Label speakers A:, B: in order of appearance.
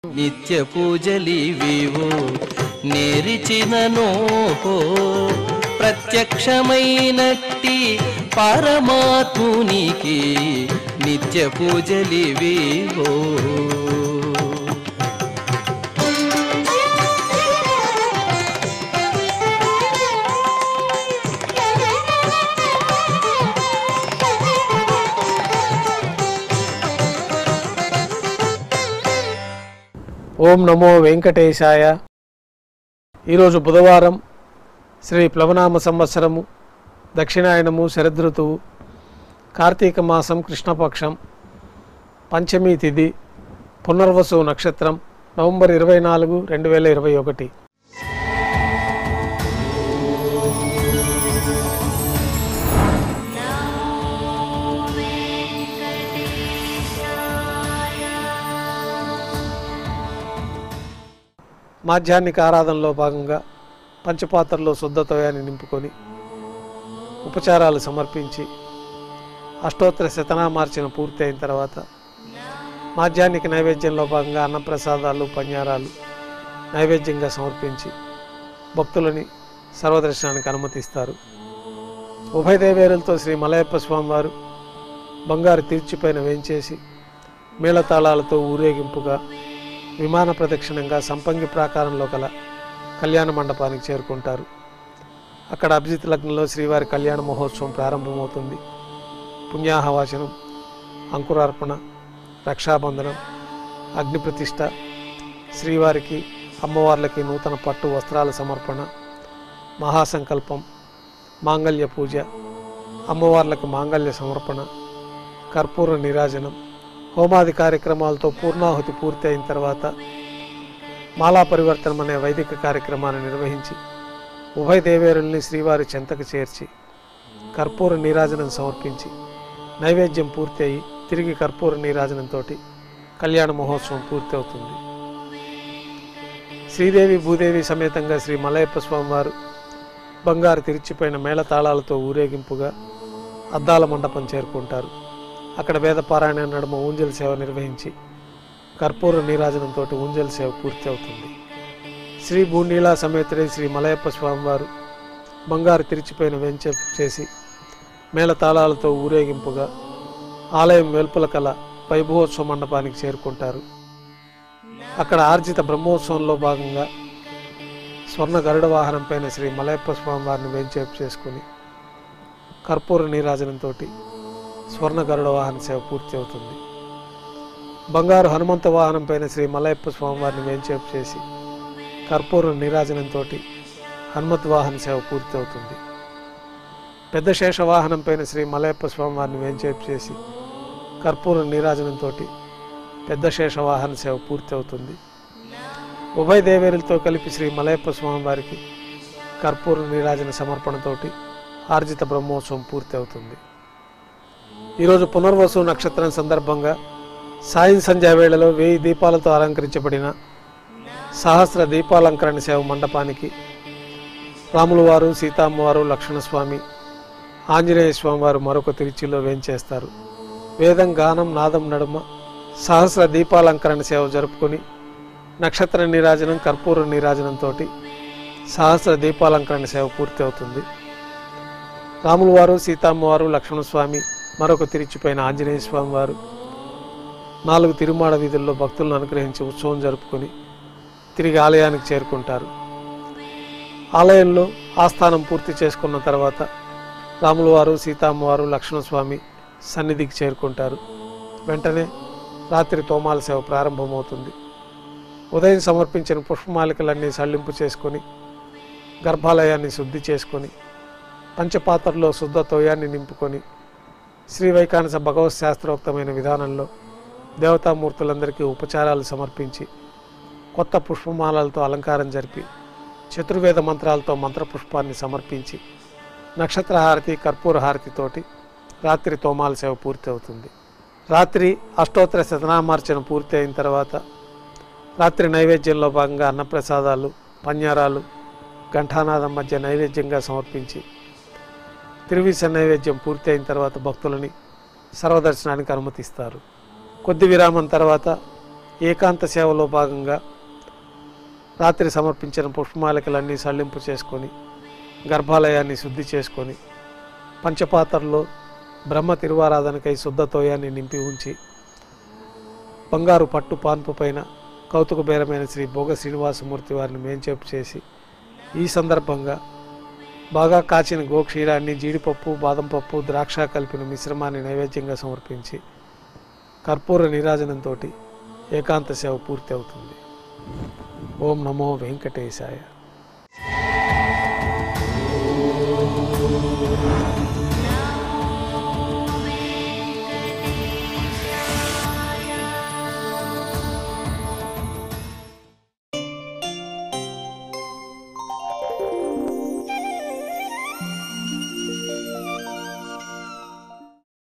A: నిత్య పూజలివివో నేరిచిననో ప్రత్యక్షమైనట్టి పరమాత్మునికి నిత్య పూజలివివో
B: ఓం నమో వెంకటేశాయ ఈరోజు బుధవారం శ్రీ ప్లవనామ సంవత్సరము దక్షిణాయనము శరదృతువు కార్తీక మాసం కృష్ణపక్షం పంచమి తిథి పునర్వసు నక్షత్రం నవంబర్ ఇరవై నాలుగు రెండు వేల ఇరవై ఒకటి మాధ్యాహ్నిక ఆరాధనలో భాగంగా పంచపాత్రలో శుద్ధతోయాన్ని నింపుకొని ఉపచారాలు సమర్పించి అష్టోత్తర శతనామార్చన పూర్తి అయిన తర్వాత మాధ్యాహ్నిక నైవేద్యంలో భాగంగా అన్నప్రసాదాలు పన్యారాలు నైవేద్యంగా సమర్పించి భక్తులని సర్వదర్శనానికి అనుమతిస్తారు ఉభయ దేవేరులతో శ్రీ మలయప్ప స్వామివారు బంగారు తీర్చిపైన వేంచేసి మేళతాళాలతో ఊరేగింపుగా విమాన ప్రదక్షిణంగా సంపంగి ప్రాకారంలో గల కళ్యాణ మండపానికి చేరుకుంటారు అక్కడ అభిజిత్ లగ్నంలో శ్రీవారి కళ్యాణ మహోత్సవం ప్రారంభమవుతుంది పుణ్యాహవాచనం అంకురార్పణ రక్షాబంధనం అగ్ని ప్రతిష్ట శ్రీవారికి అమ్మవార్లకి నూతన పట్టు వస్త్రాల సమర్పణ మహాసంకల్పం మాంగళ్య పూజ అమ్మవార్లకు మాంగళ్య సమర్పణ కర్పూర నిరాజనం హోమాది కార్యక్రమాలతో పూర్ణాహుతి పూర్తి అయిన తర్వాత మాలా పరివర్తనం అనే వైదిక కార్యక్రమాన్ని నిర్వహించి ఉభయ దేవేరుల్ని శ్రీవారి చెంతకు చేర్చి కర్పూర నీరాజనం సమర్పించి నైవేద్యం పూర్తి అయి తిరిగి కర్పూర నీరాజనంతో కళ్యాణ మహోత్సవం పూర్తి అవుతుంది శ్రీదేవి భూదేవి సమేతంగా శ్రీ మలయప్ప స్వామివారు బంగారు తిరిచిపోయిన మేళతాళాలతో ఊరేగింపుగా అద్దాల మండపం చేరుకుంటారు అక్కడ వేదపారాయణ నడుమ ఊంజల్ సేవ నిర్వహించి కర్పూర నీరాజనంతో ఊంజల్ సేవ పూర్తి అవుతుంది శ్రీ భూనీలా సమేతుడై శ్రీ మలయప్ప స్వామివారు బంగారు తిరిచిపోయిన వెంచ చేసి మేళతాళాలతో ఊరేగింపుగా ఆలయం వెలుపల కల వైభవోత్సవ మండపానికి చేరుకుంటారు అక్కడ ఆర్జిత బ్రహ్మోత్సవంలో భాగంగా స్వర్ణ గరుడ వాహనం పైన శ్రీ మలయప్ప స్వామివారిని వెంచేపు చేసుకుని కర్పూర నీరాజనంతో స్వర్ణ గరుడ వాహన సేవ పూర్తి అవుతుంది బంగారు హనుమంత వాహనం పైన శ్రీ మలయప్ప స్వామివారిని వేంచేపు చేసి కర్పూర నీరాజనంతో హనుమత్ వాహన సేవ పూర్తి అవుతుంది పెద్ద శేష వాహనం పైన శ్రీ మలయప్ప స్వామివారిని వేంచేపు చేసి కర్పూర నీరాజనంతో పెద్ద శేష వాహన సేవ పూర్తి అవుతుంది ఉభయ దేవేరులతో కలిపి శ్రీ మలయప్ప స్వామివారికి కర్పూర నీరాజన సమర్పణతోటి ఆర్జిత బ్రహ్మోత్సవం పూర్తి అవుతుంది ఈరోజు పునర్వసు నక్షత్రం సందర్భంగా సాయం సంధ్యా వేళలో వెయ్యి దీపాలతో అలంకరించబడిన సహస్ర దీపాలంకరణ సేవ మండపానికి రాముల వారు సీతామ్మవారు లక్ష్మణస్వామి ఆంజనేయ స్వామి వారు మరొక తిరుచిలో వేంచేస్తారు వేదం గానం నాదం నడుమ సహస్ర దీపాలంకరణ సేవ జరుపుకొని నక్షత్ర నీరాజనం కర్పూర నీరాజనంతో సహస్ర దీపాలంకరణ సేవ పూర్తి అవుతుంది రాముల వారు సీతమ్మవారు లక్ష్మణస్వామి మరొక తిరిచిపోయిన ఆంజనేయ స్వామి వారు నాలుగు తిరుమాడ వీధుల్లో భక్తులను అనుగ్రహించి ఉత్సవం జరుపుకొని తిరిగి ఆలయానికి చేరుకుంటారు ఆలయంలో ఆస్థానం పూర్తి చేసుకున్న తర్వాత రాముల వారు సీతమ్మవారు లక్ష్మణస్వామి సన్నిధికి చేరుకుంటారు వెంటనే రాత్రి తోమాల సేవ ప్రారంభమవుతుంది ఉదయం సమర్పించిన పుష్పమాలికలన్నీ సళ్ళింపు చేసుకొని గర్భాలయాన్ని శుద్ధి చేసుకొని పంచపాత్రలో శుద్ధ తోయాన్ని నింపుకొని శ్రీ వైకానస భగవత్ శాస్త్రోక్తమైన విధానంలో దేవతామూర్తులందరికీ ఉపచారాలు సమర్పించి కొత్త పుష్పమాలలతో అలంకారం జరిపి చతుర్వేద మంత్రాలతో మంత్రపుష్పాన్ని సమర్పించి నక్షత్రహారతి కర్పూర హారతితోటి రాత్రి తోమాల సేవ పూర్తి అవుతుంది రాత్రి అష్టోత్తర శతనామార్చన పూర్తి అయిన తర్వాత రాత్రి నైవేద్యంలో భాగంగా అన్నప్రసాదాలు పన్యారాలు ఘంటానాదం మధ్య నైవేద్యంగా సమర్పించి తిరువిస నైవేద్యం పూర్తి అయిన తర్వాత భక్తులని సర్వదర్శనానికి అనుమతిస్తారు కొద్ది విరామం తర్వాత ఏకాంత సేవలో భాగంగా రాత్రి సమర్పించిన పుష్పమాలికలన్నీ సళ్ళింపు చేసుకొని గర్భాలయాన్ని శుద్ధి చేసుకొని పంచపాత్రలో బ్రహ్మ తిరువారాధనకై శుద్ధ తోయాన్ని నింపి ఉంచి బంగారు పట్టు పాన్పు పైన కౌతుక బేరమైన శ్రీ భోగ శ్రీనివాసమూర్తి వారిని మేంచేపు చేసి ఈ సందర్భంగా బాగా కాచిన గోక్షీరాన్ని జీడిపప్పు బాదం పప్పు ద్రాక్ష కలిపిన మిశ్రమాన్ని నైవేద్యంగా సమర్పించి కర్పూర నీరాజనంతో ఏకాంత సేవ పూర్తి అవుతుంది ఓం నమో వెంకటేశాయ